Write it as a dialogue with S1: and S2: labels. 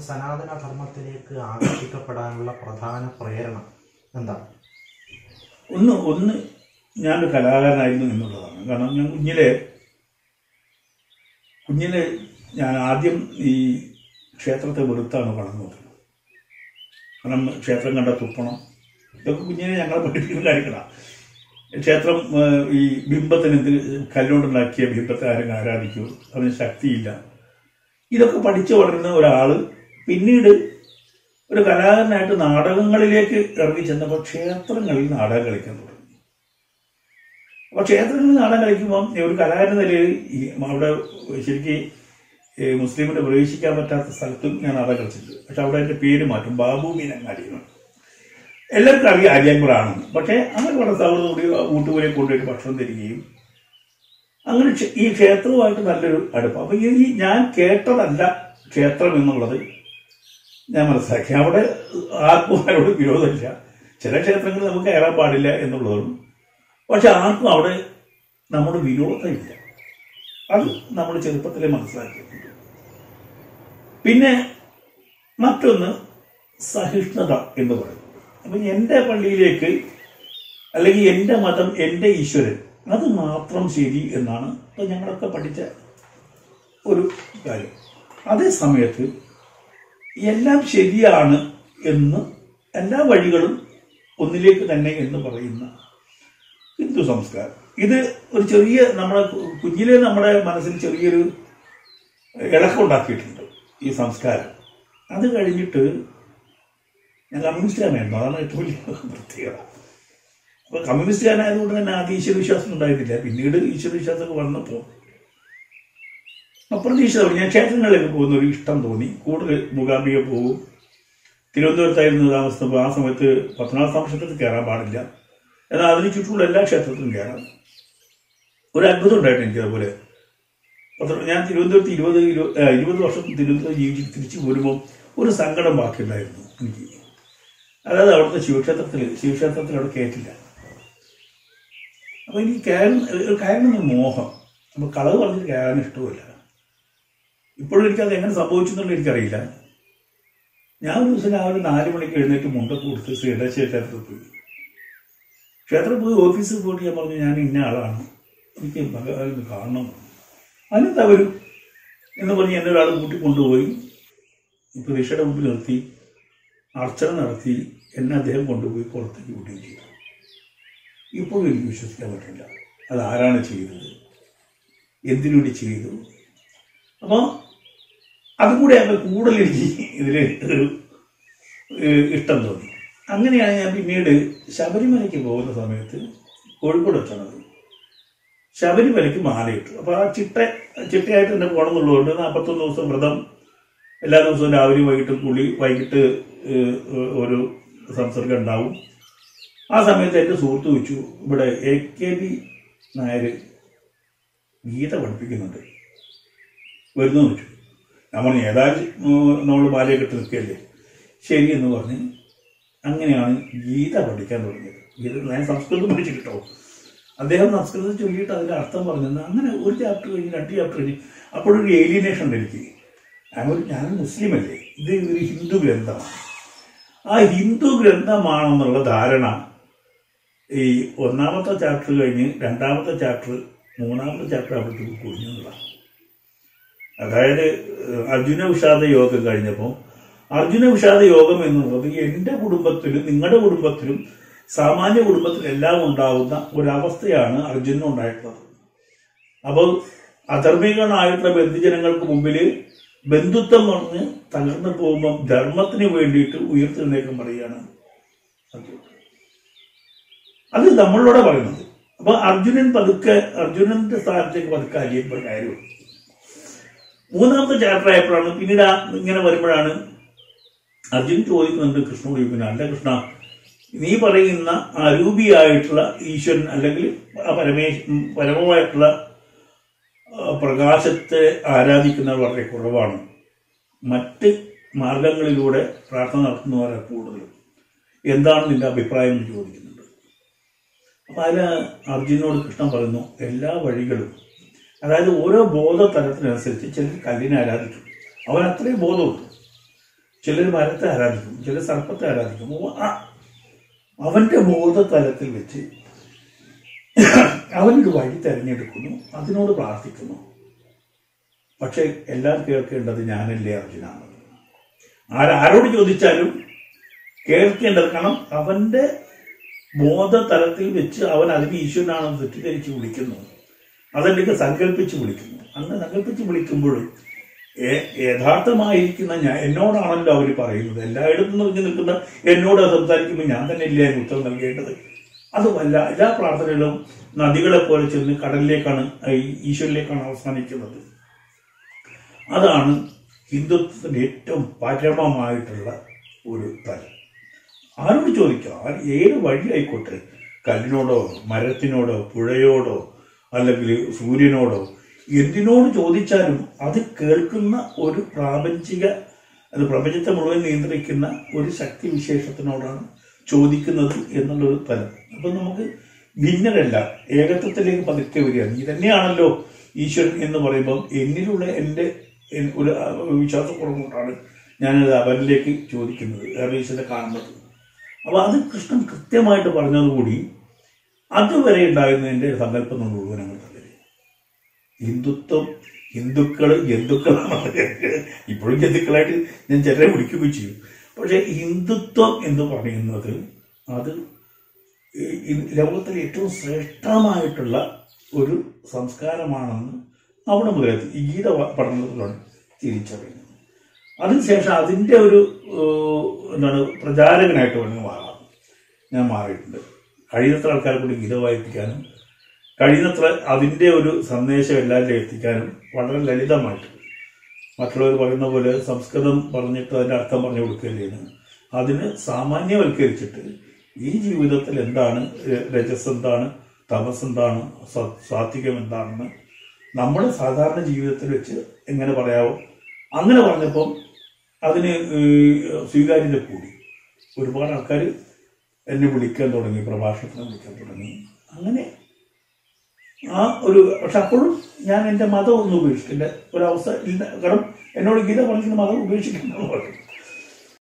S1: സനാതന ധർമ്മത്തിലേക്ക് ആകർഷിക്കപ്പെടാനുള്ള പ്രധാന പ്രേരണ എന്താണ്
S2: ഒന്ന് ഒന്ന് ഞാനൊരു കലാകാരനായിരുന്നു എന്നുള്ളതാണ് കാരണം ഞാൻ കുഞ്ഞിലെ കുഞ്ഞിലെ ഞാൻ ആദ്യം ഈ ക്ഷേത്രത്തെ വെറുത്താണ് വളർന്നത് കാരണം ക്ഷേത്രം കണ്ട തുപ്പണം ഇതൊക്കെ കുഞ്ഞിനെ ഞങ്ങളെ പഠിപ്പിക്കുന്ന കാര്യങ്ങളാണ് ക്ഷേത്രം ഏഹ്, ഈ ബിംബത്തിന് എന്ത് കല്ലുകൊണ്ടുണ്ടാക്കിയ ബിംബത്തെ ആരും ആരാധിക്കൂ അതിന് ശക്തിയില്ല ഇതൊക്കെ പഠിച്ചു വളരുന്ന ഒരാള് പിന്നീട് ഒരു കലാകാരനായിട്ട് നാടകങ്ങളിലേക്ക് ഇറങ്ങി ചെന്നപ്പോൾ ക്ഷേത്രങ്ങളിൽ നാടകം കളിക്കാൻ തുടങ്ങി അപ്പൊ ക്ഷേത്രങ്ങളിൽ നാടകം കളിക്കുമ്പോൾ ഒരു കലാകാരൻ നിലയിൽ ഈ അവിടെ ശരിക്കും ഈ മുസ്ലിമിന് പ്രവേശിക്കാൻ പറ്റാത്ത സ്ഥലത്തും ഞാൻ നാടകം കളിച്ചിട്ടുണ്ട് പക്ഷെ അവിടെ എന്റെ പേര് മാറ്റും ബാബു മീനങ്ങാടി എന്ന്. എല്ലാവർക്കും അറിയാം ആര്യാങ്കുറാണെന്ന് പക്ഷേ അങ്ങനെ വളരെ സൗഹൃദത്തോടെ ഊട്ടുപോലെ കൊണ്ടുപോയിട്ട് ഭക്ഷണം തരികയും അങ്ങനെ ക്ഷേ- ഈ ക്ഷേത്രവുമായിട്ട് നല്ലൊരു അടുപ്പം അപ്പൊ ഈ ഞാൻ കേട്ടതല്ല ക്ഷേത്രം എന്നുള്ളത് ഞാൻ മനസ്സിലാക്കി അവിടെ ആർക്കും അവരോട് വിരോധമില്ല ചില ക്ഷേത്രങ്ങളിൽ നമുക്ക് കയറാൻ പാടില്ല എന്നുള്ളതും പക്ഷെ ആർക്കും അവിടെ നമ്മുടെ വിരോധമില്ല അത് നമ്മൾ ചെറുപ്പത്തിലെ മനസ്സിലാക്കിയിട്ടുണ്ട് പിന്നെ മറ്റൊന്ന് സഹിഷ്ണുത എന്ന് പറയും അപ്പൊ എന്റെ പള്ളിയിലേക്ക് അല്ലെങ്കിൽ എന്റെ മതം എന്റെ ഈശ്വരൻ അത് മാത്രം ശരി എന്നാണ് ഇപ്പൊ ഞങ്ങളൊക്കെ പഠിച്ച ഒരു കാര്യം അതേ സമയത്ത് എല്ലാം ശരിയാണ് എന്ന് എല്ലാ വഴികളും ഒന്നിലേക്ക് തന്നെ എന്ന് പറയുന്ന ഹിന്ദു സംസ്കാരം ഇത് ഒരു ചെറിയ നമ്മുടെ കു- കുഞ്ഞിലെ നമ്മുടെ മനസ്സിൽ ചെറിയൊരു ഇളക്കം ഉണ്ടാക്കിയിട്ടുണ്ട് ഈ സംസ്കാരം അത് കഴിഞ്ഞിട്ട് ഞാൻ കമ്മ്യൂണിസ്റ്റുകാരനായിരുന്നു അതാണ് ഏറ്റവും വലിയ പ്രത്യേകത അപ്പൊ കമ്മ്യൂണിസ്റ്റുകാരനായതുകൊണ്ട് തന്നെ ആദ്യം ഈശ്വരവിശ്വാസം ഉണ്ടായിരുന്നില്ല പിന്നീട് ഈശ്വരവിശ്വാസമൊക്കെ വന്നപ്പോൾ അപ്രതീക്ഷിതമായി ഞാൻ ക്ഷേത്രങ്ങളിലേക്ക് പോകുന്ന ഒരു ഇഷ്ടം തോന്നി കൂടുതൽ മൂകാംബിക പോകും തിരുവനന്തപുരത്തായിരുന്നു താമസിച്ചപ്പോൾ ആ സമയത്ത് പത്മനാഭ ക്ഷേത്രത്തിൽ കയറാൻ പാടില്ല എന്നാൽ അതിന് ചുറ്റുമുള്ള എല്ലാ ക്ഷേത്രത്തിലും കയറാം ഒരു അത്ഭുതം ഉണ്ടായിട്ട് എനിക്ക് അതുപോലെ പത്ര- ഞാൻ തിരുവനന്തപുരത്ത് ഇരുപത് ഇരു- ആ, ഇരുപത് വർഷം തിരുവനന്തപുരം ജീവിച്ച് തിരിച്ചു പോരുമ്പോൾ ഒരു സങ്കടം ബാക്കിയുണ്ടായിരുന്നു എനിക്ക് അതായത് അവിടുത്തെ ശിവക്ഷേത്രത്തിൽ ശിവക്ഷേത്രത്തിൽ അവിടെ കയറ്റില്ല അപ്പൊ എനിക്ക് കയറുന്ന ഒരു കയറുന്ന മോഹം അപ്പൊ കളവ് പറഞ്ഞിട്ട് കയറാൻ ഇഷ്ടമില്ല ഇപ്പോഴും എനിക്കത് എങ്ങനെ സംഭവിച്ചു എന്നുള്ളത് എനിക്കറിയില്ല ഞാൻ ഒരു ദിവസം രാവിലെ നാല് മണിക്ക് എഴുന്നേറ്റ് മുണ്ടൊക്കെ കൊടുത്ത് ശ്രീടേശ്വര ക്ഷേത്രത്തിൽ പോയി ക്ഷേത്രത്തിൽ പോയി ഓഫീസിൽ പോയിട്ട് ഞാൻ പറഞ്ഞു ഞാൻ ഇന്ന ആളാണ് എനിക്ക് ഭഗവാനെ കാണണം അതിനെന്താ വരും എന്ന് പറഞ്ഞ് എന്നെ ഒരാൾ കൂട്ടി കൊണ്ടുപോയി ഈ പ്രതീക്ഷയുടെ മുമ്പിൽ നിർത്തി അർച്ചന നടത്തി എന്നെ അദ്ദേഹം കൊണ്ടുപോയി പുറത്തേക്ക് വിടുകയും ചെയ്തു ഇപ്പോഴും എനിക്ക് വിശ്വസിക്കാൻ പറ്റില്ല അത് ആരാണ് ചെയ്തത് എന്തിനുവേണ്ടി ചെയ്തു അപ്പോൾ അതും കൂടെ ആകുമ്പോൾ കൂടുതൽ എനിക്ക് ഇതിൽ ഒരു ഏഹ്, ഇഷ്ടം തോന്നി അങ്ങനെയാണ് ഞാൻ പിന്നീട് ശബരിമലയ്ക്ക് പോകുന്ന സമയത്ത് കോഴിക്കോട് വെച്ചാണത് ശബരിമലയ്ക്ക് മാലയിട്ടു അപ്പൊ ആ ചിട്ട ചിട്ടയായിട്ട് തന്നെ പോകണം എന്നുള്ളതുകൊണ്ട് നാൽപ്പത്തൊന്ന് ദിവസം വ്രതം എല്ലാ ദിവസവും രാവിലെ വൈകിട്ട് കുളി വൈകിട്ട് ഏഹ്, ഒരു സംസർഗം ഉണ്ടാവും ആ സമയത്ത് എൻ്റെ സുഹൃത്ത് വെച്ചു ഇവിടെ A K B Nair Geetha പഠിപ്പിക്കുന്നുണ്ട് വരുന്നു വെച്ചു ഞാൻ പറഞ്ഞു ഏതായാലും നമ്മൾ ബാലയൊക്കെ ഇട്ട് നിൽക്കുകയല്ലേ ശരി എന്ന് പറഞ്ഞ് അങ്ങനെയാണ് ഗീത പഠിക്കാൻ തുടങ്ങിയത് ഗീത ഞാൻ സംസ്കൃതം പഠിച്ചിട്ടോ അദ്ദേഹം സംസ്കൃതം ചൊല്ലിയിട്ട് അതിന്റെ അർത്ഥം പറഞ്ഞു അങ്ങനെ ഒരു ചാപ്റ്റർ കഴിഞ്ഞ് രണ്ട് ചാപ്റ്റർ കഴിഞ്ഞ് അപ്പോഴൊരു ഏലിയനേഷൻ ഉണ്ട് എനിക്ക് ഞാൻ ഒരു ഞാൻ മുസ്ലിം അല്ലേ ഇത് ഒരു ഹിന്ദു ഗ്രന്ഥമാണ് ആ ഹിന്ദു ഗ്രന്ഥമാണെന്നുള്ള ധാരണ ഈ ഒന്നാമത്തെ ചാപ്റ്റർ കഴിഞ്ഞ് രണ്ടാമത്തെ ചാപ്റ്റർ മൂന്നാമത്തെ ചാപ്റ്റർ അവിടത്തേക്ക് കുഞ്ഞു എന്നുള്ളതാണ് അതായത് ഏഹ്, അർജുന വിഷാദ യോഗം കഴിഞ്ഞപ്പോൾ അർജുന വിഷാദ യോഗം എന്നുള്ളത് എന്റെ കുടുംബത്തിലും നിങ്ങളുടെ കുടുംബത്തിലും സാമാന്യ കുടുംബത്തിലും എല്ലാം ഉണ്ടാവുന്ന ഒരവസ്ഥയാണ് അർജുനും ഉണ്ടായിട്ടുള്ളത് അപ്പോൾ അധർമ്മികളായിട്ടുള്ള ബന്ധുജനങ്ങൾക്ക് മുമ്പിൽ ബന്ധുത്വം പറഞ്ഞ് തകർന്നു പോകുമ്പോൾ ധർമ്മത്തിന് വേണ്ടിയിട്ട് ഉയർത്തെഴുന്നേക്കം പറയുകയാണ് അർജുൻ അത് നമ്മളോടെ പറയുന്നത് അപ്പൊ അർജുനൻ പതുക്കെ അർജുനന്റെ സ്ഥാനത്തേക്ക് പതുക്കെ അരിയപ്പോൾ കാര്യം മൂന്നാമത്തെ ചാപ്റ്റർ ആയപ്പോഴാണ് പിന്നീട് ആ ഇങ്ങനെ വരുമ്പോഴാണ് അർജുൻ ചോദിക്കുന്നുണ്ട് കൃഷ്ണനോട് ചോദിക്കുന്നത് അല്ല കൃഷ്ണ നീ പറയുന്ന അരൂപിയായിട്ടുള്ള ഈശ്വരൻ അല്ലെങ്കിൽ ആ പരമേശ് ഉം, പരമമായിട്ടുള്ള ആ, പ്രകാശത്തെ ആരാധിക്കുന്നവർ വളരെ കുറവാണ് മറ്റ് മാർഗങ്ങളിലൂടെ പ്രാർത്ഥന നടത്തുന്നവരെ കൂടുതലും എന്താണ് നിന്റെ അഭിപ്രായം എന്ന് ചോദിക്കുന്നുണ്ട് അപ്പൊ അതിന് അർജുനോട് കൃഷ്ണൻ പറയുന്നു എല്ലാ വഴികളും അതായത് ഓരോ ബോധ തലത്തിനനുസരിച്ച് ചിലർ കല്ലിനെ ആരാധിക്കും അവൻ അത്രയും ബോധമുണ്ട് ചിലർ മരത്തെ ആരാധിക്കും ചിലർ സർപ്പത്തെ ആരാധിക്കും ഓ- ആ- അവന്റെ ബോധതലത്തിൽ വെച്ച് അവനൊരു വഴി തെരഞ്ഞെടുക്കുന്നു അതിനോട് പ്രാർത്ഥിക്കുന്നു പക്ഷെ എല്ലാം കേൾക്കേണ്ടത് ഞാനല്ലേ അർജുനാണ് ആര് ആരോട് ചോദിച്ചാലും കേൾക്കേണ്ടത് കാരണം അവന്റെ ബോധതലത്തിൽ വെച്ച് അവൻ അതിന് ഈശ്വരനാണെന്ന് തെറ്റിദ്ധരിച്ച് വിളിക്കുന്നു അതല്ലെങ്കിൽ സങ്കല്പിച്ച് വിളിക്കുന്നു അങ്ങനെ സങ്കല്പിച്ച് വിളിക്കുമ്പോഴും ഏ- യഥാർത്ഥമായിരിക്കുന്ന ഞാൻ എന്നോടാണല്ലോ അവർ പറയുന്നത് എല്ലായിടത്തും നിന്ന് നിൽക്കുന്ന എന്നോട് സംസാരിക്കുമ്പോൾ ഞാൻ തന്നെ ഇല്ലേ അതിന് ഉത്തരം നൽകേണ്ടത് അതുമല്ല എല്ലാ പ്രാർത്ഥനകളും നദികളെ പോലെ ചെന്ന് കടലിലേക്കാണ് ഈ ഈശ്വരിലേക്കാണ് അവസാനിക്കുന്നത് അതാണ് ഹിന്ദുത്വത്തിന്റെ ഏറ്റവും പരമമായിട്ടുള്ള ഒരു തലം ആരോട് ചോദിക്കാം ആര് ഏത് വഴി ആയിക്കോട്ടെ കല്ലിനോടോ മരത്തിനോടോ പുഴയോടോ അല്ലെങ്കിൽ സൂര്യനോടോ എന്തിനോട് ചോദിച്ചാലും അത് കേൾക്കുന്ന ഒരു പ്രാപഞ്ചിക അത് പ്രപഞ്ചത്തെ മുഴുവൻ നിയന്ത്രിക്കുന്ന ഒരു ശക്തി വിശേഷത്തിനോടാണ് ചോദിക്കുന്നത് എന്നുള്ളൊരു തലം അപ്പൊ നമുക്ക് ഭിന്നരല്ല ഏകത്വത്തിലേക്ക് പതുക്കെ വരികയാണ് നീ തന്നെയാണല്ലോ ഈശ്വരൻ എന്ന് പറയുമ്പം എന്നിലുള്ള എൻ്റെ എൻ- ഒരു ആ, വിശ്വാസക്കുറവ് കൊണ്ടാണ് ഞാനത് അവനിലേക്ക് ചോദിക്കുന്നത് കാരണം ഈശ്വരനെ കാണുന്നത് അപ്പൊ അത് കൃഷ്ണൻ കൃത്യമായിട്ട് പറഞ്ഞതുകൂടി അതുവരെ ഉണ്ടായിരുന്ന എൻ്റെ സങ്കല്പം നമ്മൾ മുഴുവൻ അങ്ങ് തകരും ഹിന്ദുത്വം ഹിന്ദുക്കള് ജന്തുക്കളാണ് ഇപ്പോഴും ജന്തുക്കളായിട്ട് ഞാൻ ചിലരെ വിളിക്കുകയും ചെയ്യും പക്ഷെ ഹിന്ദുത്വം എന്ന് പറയുന്നത് അത് ഈ- ഈ ലോകത്തിലെ ഏറ്റവും ശ്രേഷ്ഠമായിട്ടുള്ള ഒരു സംസ്കാരമാണെന്ന് അവിടെ മുതലെത്തി ഈ ഗീത വ- പഠനത്തിലാണ് തിരിച്ചറിയുന്നത് അതിനുശേഷം അതിൻ്റെ ഒരു ഏഹ്, എന്താണ് പ്രചാരകനായിട്ട് വേണമെങ്കിൽ മാറാം ഞാൻ മാറിയിട്ടുണ്ട് കഴിയുന്നത്ര ആൾക്കാരെ കൂടി ഗീത വായിപ്പിക്കാനും കഴിയുന്നത്ര അതിൻ്റെ ഒരു സന്ദേശം എല്ലാവരിലും എത്തിക്കാനും വളരെ ലളിതമായിട്ട് മറ്റുള്ളവർ പറയുന്ന പോലെ സംസ്കൃതം പറഞ്ഞിട്ട് അതിൻ്റെ അർത്ഥം പറഞ്ഞു കൊടുക്കുകയല്ലേന്ന് അതിന് സാമാന്യവൽക്കരിച്ചിട്ട് ഈ ജീവിതത്തിൽ എന്താണ് ര- രജസ് എന്താണ് തമസ് എന്താണ് സ- സാത്വികം എന്താണെന്ന് നമ്മുടെ സാധാരണ ജീവിതത്തിൽ വെച്ച് എങ്ങനെ പറയാവോ അങ്ങനെ പറഞ്ഞപ്പം അതിന് ഈ സ്വീകാര്യത കൂടി ഒരുപാട് ആൾക്കാർ എന്നെ വിളിക്കാൻ തുടങ്ങി പ്രഭാഷണത്തിന് വിളിക്കാൻ തുടങ്ങി അങ്ങനെ ആ ഒരു പക്ഷെ അപ്പോഴും ഞാൻ എൻ്റെ മതം ഒന്നും ഉപേക്ഷിക്കില്ല ഒരവസ്ഥ ഇല്ല കാരണം എന്നോട് ഗീത പറഞ്ഞിട്ട് മതം ഉപേക്ഷിക്കണമെന്ന് പറഞ്ഞു